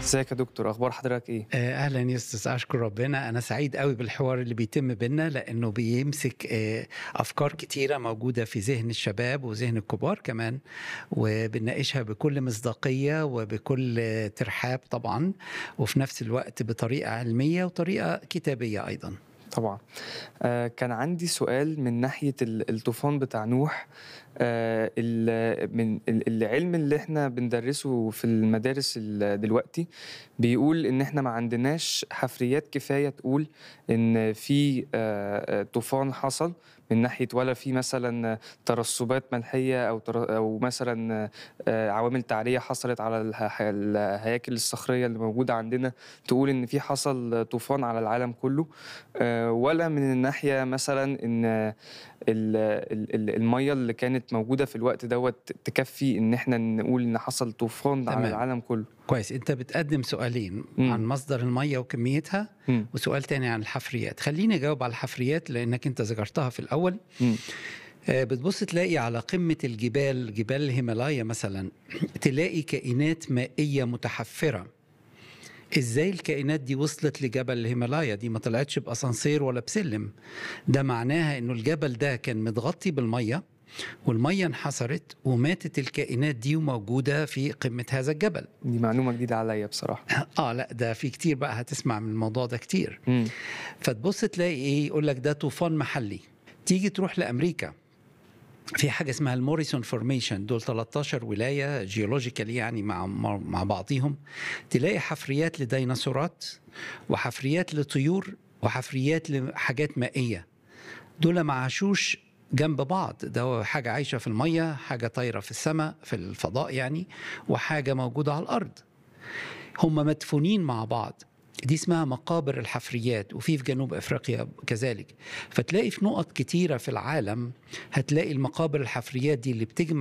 ازيك يا دكتور اخبار حضرتك ايه آه، اهلا يا استاذ اشكر ربنا انا سعيد قوي بالحوار اللي بيتم بينا لانه بيمسك آه، افكار كتيره موجوده في ذهن الشباب وذهن الكبار كمان وبنناقشها بكل مصداقيه وبكل آه، ترحاب طبعا وفي نفس الوقت بطريقه علميه وطريقه كتابيه ايضا طبعا آه كان عندي سؤال من ناحيه ال- الطوفان بتاع نوح آه ال- من ال- العلم اللي احنا بندرسه في المدارس ال- دلوقتي بيقول ان احنا ما عندناش حفريات كفايه تقول ان في آه آه، طوفان حصل من ناحيه ولا في مثلا ترسبات ملحيه او تر- او مثلا آه، عوامل تعريه حصلت على الها- الهياكل الصخريه اللي موجوده عندنا تقول ان في حصل طوفان على العالم كله آه، ولا من الناحيه مثلا ان ال- ال- ال- الميه اللي كانت موجوده في الوقت دوت تكفي ان احنا نقول ان حصل طوفان على تمام. العالم كله كويس انت بتقدم سؤالين مم. عن مصدر الميه وكميتها مم. وسؤال تاني عن الحفريات خليني اجاوب على الحفريات لانك انت ذكرتها في الاول مم. آه، بتبص تلاقي على قمة الجبال جبال الهيمالايا مثلا تلاقي كائنات مائية متحفرة ازاي الكائنات دي وصلت لجبل الهيمالايا دي ما طلعتش باسانسير ولا بسلم ده معناها انه الجبل ده كان متغطي بالميه والميه انحسرت وماتت الكائنات دي وموجوده في قمه هذا الجبل دي معلومه جديده عليا بصراحه اه لا ده في كتير بقى هتسمع من الموضوع ده كتير مم. فتبص تلاقي ايه يقول لك ده طوفان محلي تيجي تروح لامريكا في حاجه اسمها الموريسون فورميشن دول 13 ولايه جيولوجيكال يعني مع مع مع بعضيهم تلاقي حفريات لديناصورات وحفريات لطيور وحفريات لحاجات مائيه دول ما عاشوش جنب بعض ده حاجه عايشه في الميه حاجه طايره في السماء في الفضاء يعني وحاجه موجوده على الارض هم مدفونين مع بعض دي اسمها مقابر الحفريات وفي في جنوب افريقيا كذلك فتلاقي في نقط كتيره في العالم هتلاقي المقابر الحفريات دي اللي بتجمع